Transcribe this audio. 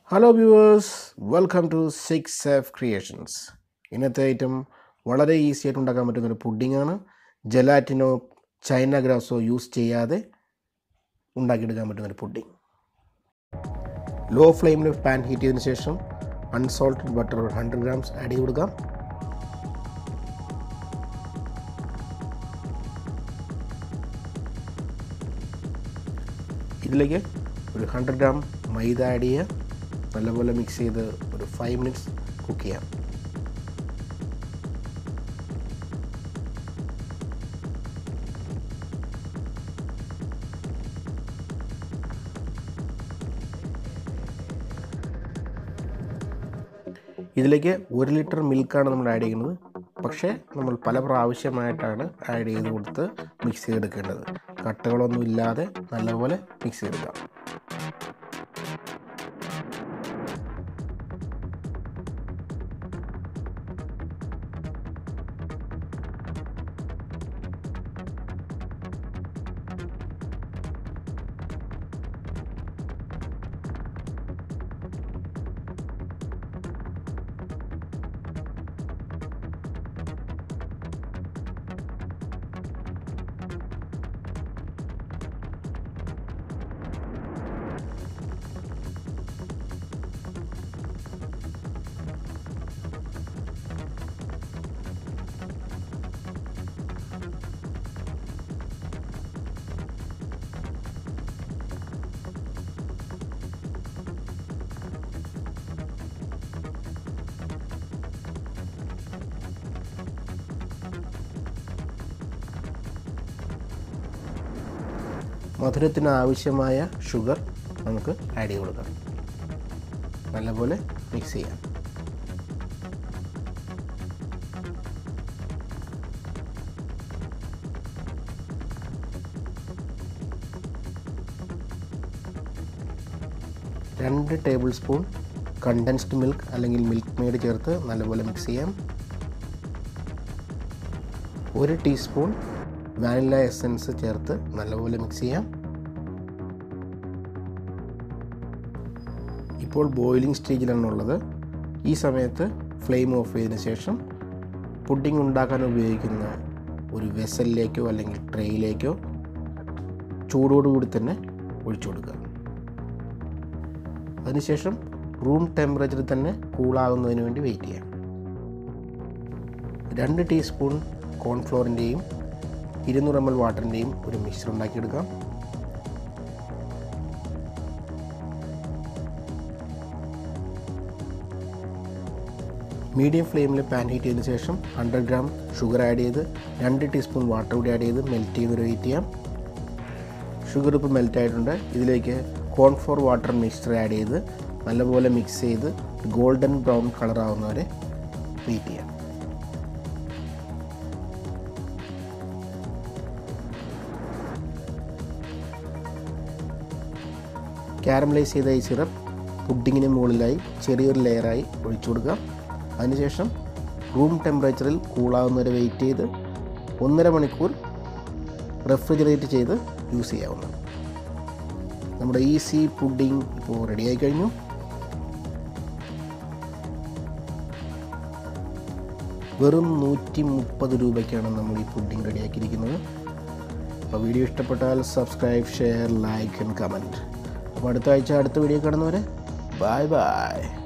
hello viewers welcome to six chef creations ഇന്നത്തെ item വളരെ easy ആയിട്ട് ഉണ്ടാക്കാൻ പറ്റുന്ന ഒരു പുഡിങ്ങാണ് ജലാറ്റിനോ ചൈന ഗ്രാസോ യൂസ് ചെയ്യാതെ ഉണ്ടാക്കിയെടുക്കാൻ പറ്റുന്ന ഒരു പുഡിങ് ലോ ഫ്ലെയിമിൽ പാൻ ഹീറ്റ് ചെയ്തതിന് ശേഷം അൺസോൾട്ടഡ് ബട്ടർ ഒരു ഹൺഡ്രഡ് ഗ്രാംസ് ആഡ് ചെയ്ത് കൊടുക്കാം ഇതിലേക്ക് ഒരു ഹൺഡ്രഡ് ഗ്രാം മൈദ ആഡ് ചെയ്യുക നല്ലപോലെ മിക്സ് ചെയ്ത് ഒരു ഫൈവ് മിനിറ്റ്സ് കുക്ക് ചെയ്യാം ഇതിലേക്ക് ഒരു ലിറ്റർ മിൽക്കാണ് നമ്മൾ ആഡ് ചെയ്യുന്നത് പക്ഷേ നമ്മൾ പല പ്രാവശ്യമായിട്ടാണ് ആഡ് ചെയ്ത് കൊടുത്ത് മിക്സ് ചെയ്തെടുക്കേണ്ടത് കട്ടകളൊന്നും ഇല്ലാതെ നല്ലപോലെ മിക്സ് ചെയ്തെടുക്കാം മധുരത്തിന് ആവശ്യമായ ഷുഗർ നമുക്ക് ആഡ് ചെയ്ത് കൊടുക്കാം നല്ലപോലെ മിക്സ് ചെയ്യാം രണ്ട് ടേബിൾ സ്പൂൺ കണ്ടൻസ്ഡ് മിൽക്ക് അല്ലെങ്കിൽ മിൽക്ക് മെയ്ഡ് ചേർത്ത് നല്ലപോലെ മിക്സ് ചെയ്യാം ഒരു ടീസ്പൂൺ വാനില എസൻസ് ചേർത്ത് നല്ലപോലെ മിക്സ് ചെയ്യാം ഇപ്പോൾ ബോയിലിംഗ് സ്റ്റേജിലാണ് ഉള്ളത് ഈ സമയത്ത് ഫ്ലെയിം ഓഫ് ചെയ്തതിന് ശേഷം പുഡിംഗ് ഉണ്ടാക്കാൻ ഉപയോഗിക്കുന്ന ഒരു വെസലിലേക്കോ അല്ലെങ്കിൽ ട്രേയിലേക്കോ ചൂടോടുകൂടി തന്നെ ഒഴിച്ചു കൊടുക്കുക അതിനുശേഷം റൂം ടെമ്പറേച്ചറിൽ തന്നെ കൂളാകുന്നതിന് വേണ്ടി വെയിറ്റ് ചെയ്യാം രണ്ട് ടീസ്പൂൺ കോൺഫ്ലോറിൻ്റെയും ഇരുന്നൂറ് എം എൽ വാട്ടറിൻ്റെയും ഒരു മിക്സർ ഉണ്ടാക്കിയെടുക്കാം മീഡിയം ഫ്ലെയിമിൽ പാൻ ഹീറ്റ് ചെയ്തതിന് ശേഷം ഹൺഡ്രഡ് ഗ്രാം ഷുഗർ ആഡ് ചെയ്ത് രണ്ട് ടീസ്പൂൺ വാട്ടർ കൂടി ആഡ് ചെയ്ത് മെൽറ്റ് ചെയ്ത് വെയിറ്റ് ചെയ്യാം ഷുഗർ ഇപ്പോൾ മെൽറ്റ് ആയിട്ടുണ്ട് ഇതിലേക്ക് കോൺഫ്ലോർ വാട്ടർ മിക്സ്ചർ ആഡ് ചെയ്ത് നല്ലപോലെ മിക്സ് ചെയ്ത് ഗോൾഡൻ ബ്രൗൺ കളർ ആവുന്നവരെ വെയിറ്റ് ചെയ്യാം കാരമലൈസ് ചെയ്ത ഈ സിറപ്പ് പുഡിങ്ങിന് മുകളിലായി ചെറിയൊരു ലെയറായി ഒഴിച്ചു കൊടുക്കാം അതിനുശേഷം റൂം ടെമ്പറേച്ചറിൽ കൂളാവുന്നവരെ വെയിറ്റ് ചെയ്ത് ഒന്നര മണിക്കൂർ റെഫ്രിജറേറ്റ് ചെയ്ത് യൂസ് ചെയ്യാവുന്നതാണ് നമ്മുടെ ഈസി പുഡിംഗ് ഇപ്പോൾ റെഡിയായി കഴിഞ്ഞു വെറും നൂറ്റി മുപ്പത് രൂപയ്ക്കാണ് നമ്മൾ ഈ പുഡിംഗ് റെഡിയാക്കിയിരിക്കുന്നത് അപ്പോൾ വീഡിയോ ഇഷ്ടപ്പെട്ടാൽ subscribe share like and comment അപ്പോൾ അടുത്ത ആഴ്ച അടുത്ത വീഡിയോ കാണുന്നവരെ ബൈ ബൈ